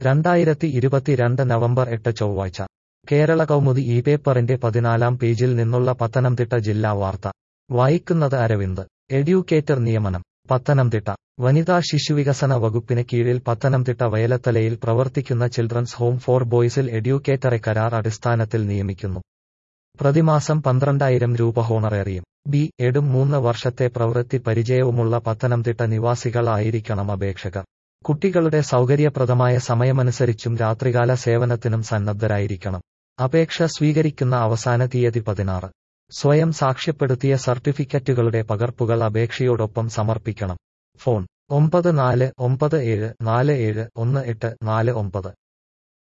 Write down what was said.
രണ്ടായിരത്തി ഇരുപത്തിരണ്ട് നവംബർ എട്ട് ചൊവ്വാഴ്ച കേരള കൗമുദി ഈ പേപ്പറിന്റെ പതിനാലാം പേജിൽ നിന്നുള്ള പത്തനംതിട്ട ജില്ലാ വാർത്ത വായിക്കുന്നത് അരവിന്ദ് എഡ്യൂക്കേറ്റർ നിയമനം പത്തനംതിട്ട വനിതാ ശിശുവികസന വകുപ്പിന് കീഴിൽ പത്തനംതിട്ട വയലത്തലയിൽ പ്രവർത്തിക്കുന്ന ചിൽഡ്രൻസ് ഹോം ഫോർ ബോയ്സിൽ എഡ്യൂക്കേറ്ററെ കരാർ അടിസ്ഥാനത്തിൽ നിയമിക്കുന്നു പ്രതിമാസം പന്ത്രണ്ടായിരം രൂപ ഹോണറേറിയം ബി എഡും മൂന്ന് വർഷത്തെ പ്രവൃത്തി പരിചയവുമുള്ള പത്തനംതിട്ട നിവാസികളായിരിക്കണം അപേക്ഷകർ കുട്ടികളുടെ സൗകര്യപ്രദമായ സമയമനുസരിച്ചും രാത്രികാല സേവനത്തിനും സന്നദ്ധരായിരിക്കണം അപേക്ഷ സ്വീകരിക്കുന്ന അവസാന തീയതി പതിനാറ് സ്വയം സാക്ഷ്യപ്പെടുത്തിയ സർട്ടിഫിക്കറ്റുകളുടെ പകർപ്പുകൾ അപേക്ഷയോടൊപ്പം സമർപ്പിക്കണം ഫോൺ ഒമ്പത് നാല് ഒമ്പത് ഏഴ് നാല് ഏഴ് ഒന്ന് എട്ട് നാല് ഒമ്പത്